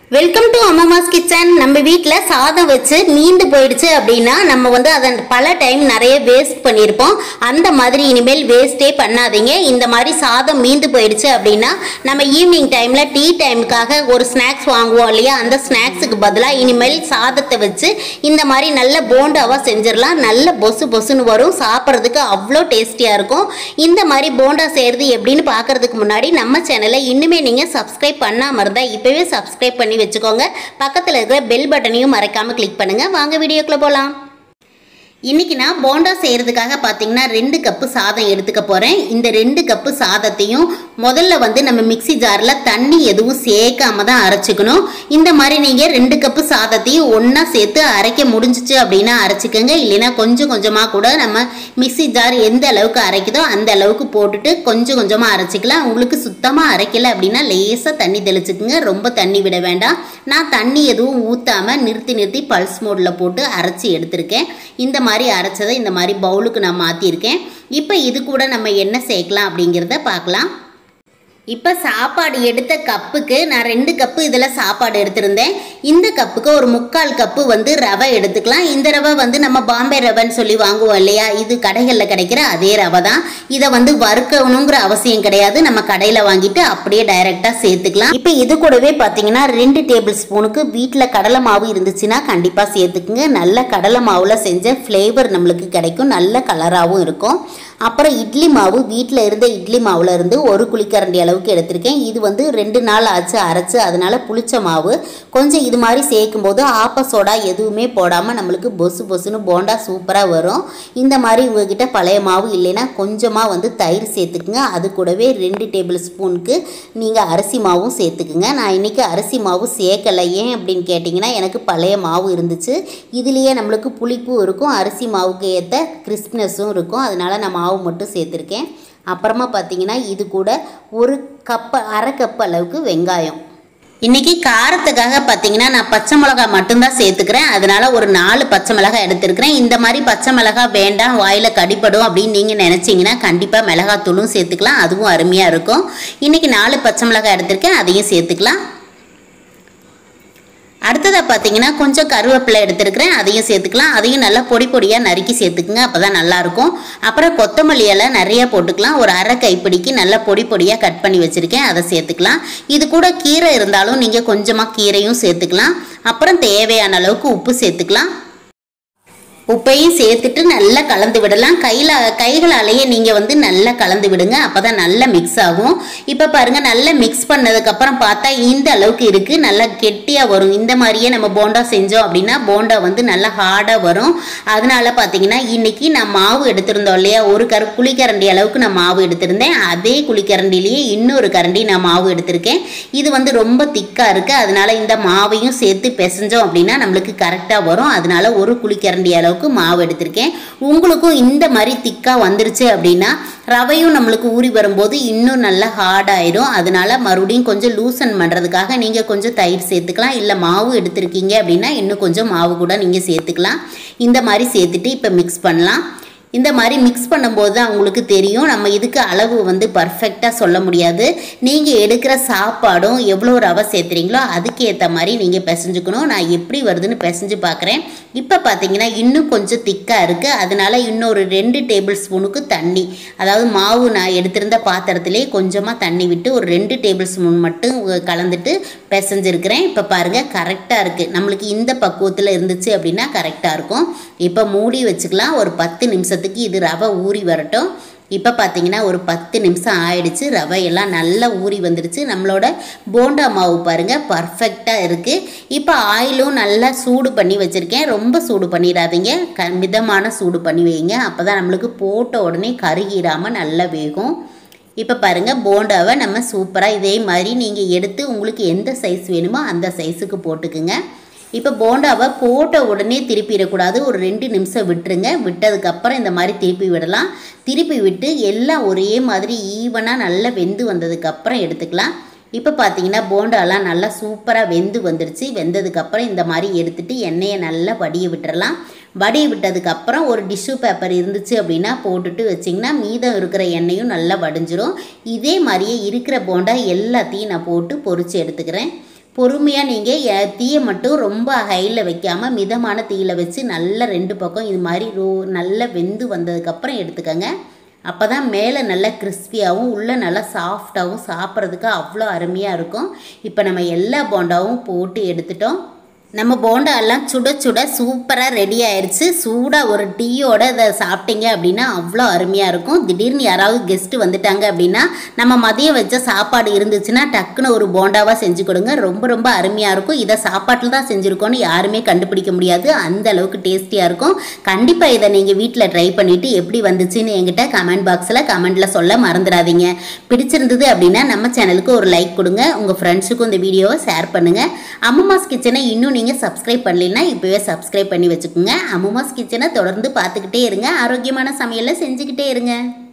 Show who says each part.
Speaker 1: welcome to அம்மாஸ் kitchen நம்ம வீட்டில் சாதம் வச்சு மீந்து போயிடுச்சு அப்படின்னா நம்ம வந்து அதை பல டைம் நிறைய வேஸ்ட் பண்ணியிருப்போம் அந்த மாதிரி இனிமேல் வேஸ்ட்டே பண்ணாதீங்க இந்த மாதிரி சாதம் மீந்து போயிடுச்சு அப்படின்னா நம்ம ஈவினிங் டைமில் டீ டைமுக்காக ஒரு ஸ்நாக்ஸ் வாங்குவோம் இல்லையா அந்த ஸ்நாக்ஸுக்கு பதிலாக இனிமேல் சாதத்தை வச்சு இந்த மாதிரி நல்ல போண்டாவாக செஞ்சிடலாம் நல்ல பொசு பொசுன்னு வரும் சாப்பிட்றதுக்கு அவ்வளோ டேஸ்டியாக இருக்கும் இந்த மாதிரி போண்டா செய்கிறது எப்படின்னு பார்க்கறதுக்கு முன்னாடி நம்ம சேனலை இன்னுமே நீங்கள் சப்ஸ்கிரைப் பண்ணாமல் இருந்தால் இப்போவே சப்ஸ்கிரைப் பண்ணி வச்சுக்கோங்க பக்கத்தில் இருக்கிற பெல் பட்டனையும் மறக்காமல் கிளிக் பண்ணுங்கள் வாங்க வீடியோக்குள்ளே போகலாம் இன்னைக்கு நான் போண்டா செய்கிறதுக்காக பார்த்தீங்கன்னா ரெண்டு கப்பு சாதம் எடுத்துக்க போகிறேன் இந்த ரெண்டு கப்பு சாதத்தையும் முதல்ல வந்து நம்ம மிக்ஸி ஜாரில் தண்ணி எதுவும் சேர்க்காம தான் அரைச்சிக்கணும் இந்த மாதிரி நீங்கள் ரெண்டு கப்பு சாதத்தையும் ஒன்றா சேர்த்து அரைக்க முடிஞ்சிச்சு அப்படின்னா அரைச்சிக்கோங்க இல்லைன்னா கொஞ்சம் கொஞ்சமாக கூட நம்ம மிக்ஸி ஜார் எந்த அளவுக்கு அரைக்குதோ அந்த அளவுக்கு போட்டுட்டு கொஞ்சம் கொஞ்சமாக அரைச்சிக்கலாம் உங்களுக்கு சுத்தமாக அரைக்கல அப்படின்னா லேசாக தண்ணி தெளிச்சுக்குங்க ரொம்ப தண்ணி விட வேண்டாம் நான் தண்ணி எதுவும் ஊற்றாமல் நிறுத்தி நிறுத்தி பல்ஸ் மோடில் போட்டு அரைச்சி எடுத்திருக்கேன் இந்த மாதிரி அரைச்சதை இந்த மாதிரி பவுலுக்கு நான் மாற்றிருக்கேன் இப்போ இது கூட நம்ம என்ன சேர்க்கலாம் அப்படிங்கிறத பார்க்கலாம் இப்போ சாப்பாடு எடுத்த கப்புக்கு நான் ரெண்டு கப்பு இதில் சாப்பாடு எடுத்திருந்தேன் இந்த கப்புக்கு ஒரு முக்கால் கப்பு வந்து ரவை எடுத்துக்கலாம் இந்த ரவை வந்து நம்ம பாம்பே ரவைன்னு சொல்லி வாங்குவோம் இல்லையா இது கடைகளில் கிடைக்கிற அதே ரவை தான் இதை வந்து வறுக்கணுங்கிற அவசியம் கிடையாது நம்ம கடையில் வாங்கிட்டு அப்படியே டைரெக்டாக சேர்த்துக்கலாம் இப்போ இது கூடவே பார்த்தீங்கன்னா ரெண்டு டேபிள் ஸ்பூனுக்கு வீட்டில் கடலை மாவு இருந்துச்சுன்னா கண்டிப்பாக சேர்த்துக்குங்க நல்ல கடலை மாவில் செஞ்ச ஃப்ளேவர் நம்மளுக்கு கிடைக்கும் நல்ல கலராகவும் இருக்கும் அப்புறம் இட்லி மாவு வீட்டில் இருந்த இட்லி மாவில் இருந்து ஒரு குழிக்கரண்டி அளவுக்கு எடுத்திருக்கேன் இது வந்து ரெண்டு நாள் ஆச்சு அரைச்சு அதனால புளிச்ச மாவு கொஞ்சம் இது மாதிரி சேர்க்கும் போது ஆப்ப சோடா எதுவுமே போடாமல் நம்மளுக்கு பொசு பொசுன்னு போண்டா சூப்பராக வரும் இந்த மாதிரி உங்ககிட்ட பழைய மாவு இல்லைன்னா கொஞ்சமாக வந்து தயிர் சேர்த்துக்குங்க அது கூடவே ரெண்டு டேபிள் ஸ்பூனுக்கு நீங்கள் அரிசி மாவும் சேர்த்துக்குங்க நான் இன்றைக்கி அரிசி மாவு சேர்க்கலை ஏன் அப்படின்னு கேட்டிங்கன்னா எனக்கு பழைய மாவு இருந்துச்சு இதுலேயே நம்மளுக்கு புளிப்பும் இருக்கும் அரிசி மாவுக்கு ஏற்ற கிறிஸ்ப்னஸும் இருக்கும் அதனால் நான் மாவு மட்டும் சேர்த்துருக்கேன் அப்புறமா பார்த்தீங்கன்னா இது கூட ஒரு கப்பு அரை கப் அளவுக்கு வெங்காயம் இன்றைக்கி காரத்துக்காக பார்த்தீங்கன்னா நான் பச்சை மிளகாய் மட்டும்தான் சேர்த்துக்கிறேன் அதனால ஒரு நாலு பச்சை மிளகாய் எடுத்துருக்கிறேன் இந்த மாதிரி பச்சை மிளகாய் வேண்டாம் வாயில் கடிப்படும் அப்படின்னு நீங்கள் நினச்சிங்கன்னா கண்டிப்பாக மிளகாத்தூளும் சேர்த்துக்கலாம் அதுவும் அருமையாக இருக்கும் இன்றைக்கி நாலு பச்சை மிளகாய் எடுத்திருக்கேன் அதையும் சேர்த்துக்கலாம் அடுத்ததாக பார்த்தீங்கன்னா கொஞ்சம் கருவேப்பிலை எடுத்துருக்கிறேன் அதையும் சேர்த்துக்கலாம் அதையும் நல்லா பொடி பொடியாக நறுக்கி சேர்த்துக்குங்க அப்போ தான் நல்லாயிருக்கும் அப்புறம் கொத்தமல்லி இலை நிறையா போட்டுக்கலாம் ஒரு அரை கைப்பிடிக்கு நல்லா பொடி பொடியாக கட் பண்ணி வச்சுருக்கேன் அதை சேர்த்துக்கலாம் இது கூட கீரை இருந்தாலும் நீங்கள் கொஞ்சமாக கீரையும் சேர்த்துக்கலாம் அப்புறம் தேவையான அளவுக்கு உப்பு சேர்த்துக்கலாம் உப்பையும் சேர்த்துட்டு நல்லா கலந்து விடலாம் கையில் கைகளாலேயே நீங்கள் வந்து நல்லா கலந்து விடுங்க அப்போ தான் நல்லா மிக்ஸ் ஆகும் இப்போ பாருங்கள் நல்லா மிக்ஸ் பண்ணதுக்கப்புறம் பார்த்தா இந்த அளவுக்கு இருக்குது நல்லா கெட்டியாக வரும் இந்த மாதிரியே நம்ம போண்டா செஞ்சோம் அப்படின்னா போண்டா வந்து நல்லா ஹார்டாக வரும் அதனால பார்த்தீங்கன்னா இன்றைக்கி நான் மாவு எடுத்திருந்தோம் இல்லையா ஒரு கரு குழிக்கரண்டி அளவுக்கு நான் மாவு எடுத்திருந்தேன் அதே குழிக்கரண்டிலேயே இன்னொரு கரண்டி நான் மாவு எடுத்திருக்கேன் இது வந்து ரொம்ப திக்காக இருக்குது அதனால இந்த மாவையும் சேர்த்து பிசைஞ்சோம் அப்படின்னா நம்மளுக்கு கரெக்டாக வரும் அதனால ஒரு குழிக்கரண்டி அளவுக்கு அளவுக்கு மாவு எடுத்திருக்கேன் உங்களுக்கும் இந்த மாதிரி திக்காக வந்துருச்சு அப்படின்னா ரவையும் நம்மளுக்கு ஊறி வரும்போது இன்னும் நல்லா ஹார்ட் ஆயிடும் அதனால மறுபடியும் கொஞ்சம் லூசன் பண்ணுறதுக்காக நீங்கள் கொஞ்சம் தயிர் சேர்த்துக்கலாம் இல்லை மாவு எடுத்திருக்கீங்க அப்படின்னா இன்னும் கொஞ்சம் மாவு கூட நீங்கள் சேர்த்துக்கலாம் இந்த மாதிரி சேர்த்துட்டு இப்போ மிக்ஸ் பண்ணலாம் இந்த மாதிரி மிக்ஸ் பண்ணும்போது தான் உங்களுக்கு தெரியும் நம்ம இதுக்கு அளவு வந்து பர்ஃபெக்டாக சொல்ல முடியாது நீங்கள் எடுக்கிற சாப்பாடும் எவ்வளோ ரவை சேர்த்துறீங்களோ அதுக்கு ஏற்ற மாதிரி நீங்கள் பிசைஞ்சுக்கணும் நான் எப்படி வருதுன்னு பிசைஞ்சு பார்க்குறேன் இப்போ பார்த்தீங்கன்னா இன்னும் கொஞ்சம் திக்காக இருக்குது அதனால இன்னொரு ரெண்டு டேபிள் ஸ்பூனுக்கு தண்ணி அதாவது மாவு நான் எடுத்திருந்த பாத்திரத்திலே கொஞ்சமாக தண்ணி விட்டு ஒரு ரெண்டு டேபிள் ஸ்பூன் மட்டும் கலந்துட்டு பிசைஞ்சிருக்கிறேன் இப்போ பாருங்கள் கரெக்டாக இருக்குது நம்மளுக்கு இந்த பக்குவத்தில் இருந்துச்சு அப்படின்னா கரெக்டாக இருக்கும் இப்போ மூடி வச்சுக்கலாம் ஒரு பத்து நிமிஷத்துக்கு இது ரவை ஊறி வரட்டும் இப்போ பார்த்தீங்கன்னா ஒரு பத்து நிமிஷம் ஆயிடுச்சு ரவை எல்லாம் நல்லா ஊறி வந்துடுச்சு நம்மளோட போண்டா மாவு பாருங்கள் பர்ஃபெக்டாக இருக்குது இப்போ ஆயிலும் நல்லா சூடு பண்ணி வச்சுருக்கேன் ரொம்ப சூடு பண்ணிடாதீங்க க மிதமான சூடு பண்ணி வைங்க அப்போ தான் நம்மளுக்கு போட்ட உடனே கருகிடாமல் நல்லா வேகும் இப்போ பாருங்கள் போண்டாவை நம்ம சூப்பராக இதே மாதிரி நீங்கள் எடுத்து உங்களுக்கு எந்த சைஸ் வேணுமோ அந்த சைஸுக்கு போட்டுக்குங்க இப்போ போண்டாவை போட்ட உடனே திருப்பிடக்கூடாது ஒரு ரெண்டு நிமிஷம் விட்டுருங்க விட்டதுக்கப்புறம் இந்த மாதிரி திருப்பி விடலாம் திருப்பி விட்டு எல்லாம் ஒரே மாதிரி ஈவனாக நல்லா வெந்து வந்ததுக்கப்புறம் எடுத்துக்கலாம் இப்போ பார்த்தீங்கன்னா போண்டாலாம் நல்லா சூப்பராக வெந்து வந்துருச்சு வெந்ததுக்கப்புறம் இந்த மாதிரி எடுத்துட்டு எண்ணெயை நல்லா வடிய விட்டுறலாம் வடிய விட்டதுக்கப்புறம் ஒரு டிஷ்யூ பேப்பர் இருந்துச்சு அப்படின்னா போட்டுட்டு வச்சிங்கன்னா மீதம் இருக்கிற எண்ணெயும் நல்லா வடிஞ்சிரும் இதே மாதிரியே இருக்கிற போண்டா எல்லாத்தையும் நான் போட்டு பொரிச்சு எடுத்துக்கிறேன் பொறுமையாக நீங்கள் தீயை மட்டும் ரொம்ப ஹையில் வைக்காமல் மிதமான தீயில் வச்சு நல்லா ரெண்டு பக்கம் இது மாதிரி ரோ நல்லா வெந்து வந்ததுக்கப்புறம் எடுத்துக்கோங்க அப்போ தான் மேலே நல்லா கிறிஸ்பியாகவும் உள்ளே நல்லா சாஃப்டாகவும் சாப்பிட்றதுக்கு அவ்வளோ அருமையாக இருக்கும் இப்போ நம்ம எல்லா போண்டாவும் போட்டு எடுத்துட்டோம் நம்ம போண்டா எல்லாம் சுட சுட சூப்பராக ரெடி ஆயிடுச்சு சூடாக ஒரு டீயோட இதை சாப்பிட்டீங்க அப்படின்னா அவ்வளோ அருமையாக இருக்கும் திடீர்னு யாராவது கெஸ்ட்டு வந்துட்டாங்க அப்படின்னா நம்ம மதியம் வச்ச சாப்பாடு இருந்துச்சுன்னா டக்குன்னு ஒரு போண்டாவாக செஞ்சு கொடுங்க ரொம்ப ரொம்ப அருமையாக இருக்கும் இதை சாப்பாட்டில் தான் செஞ்சுருக்கோன்னு யாருமே கண்டுபிடிக்க முடியாது அந்த அளவுக்கு டேஸ்டியாக இருக்கும் கண்டிப்பாக இதை நீங்கள் வீட்டில் ட்ரை பண்ணிவிட்டு எப்படி வந்துச்சுன்னு என்கிட்ட கமெண்ட் பாக்ஸில் கமெண்ட்டில் சொல்ல மறந்துடாதீங்க பிடிச்சிருந்தது அப்படின்னா நம்ம சேனலுக்கு ஒரு லைக் கொடுங்க உங்கள் ஃப்ரெண்ட்ஸுக்கும் இந்த வீடியோவை ஷேர் பண்ணுங்கள் அம்மாஸ் கிச்சனை இன்னும் நீங்கள் சப்ஸ்கிரைப் பண்ணலைன்னா இப்போவே சப்ஸ்கிரைப் பண்ணி வச்சுக்கோங்க அம்மாஸ் கிச்சனை தொடர்ந்து பார்த்துக்கிட்டே இருங்க ஆரோக்கியமான சமையலை செஞ்சுக்கிட்டே இருங்க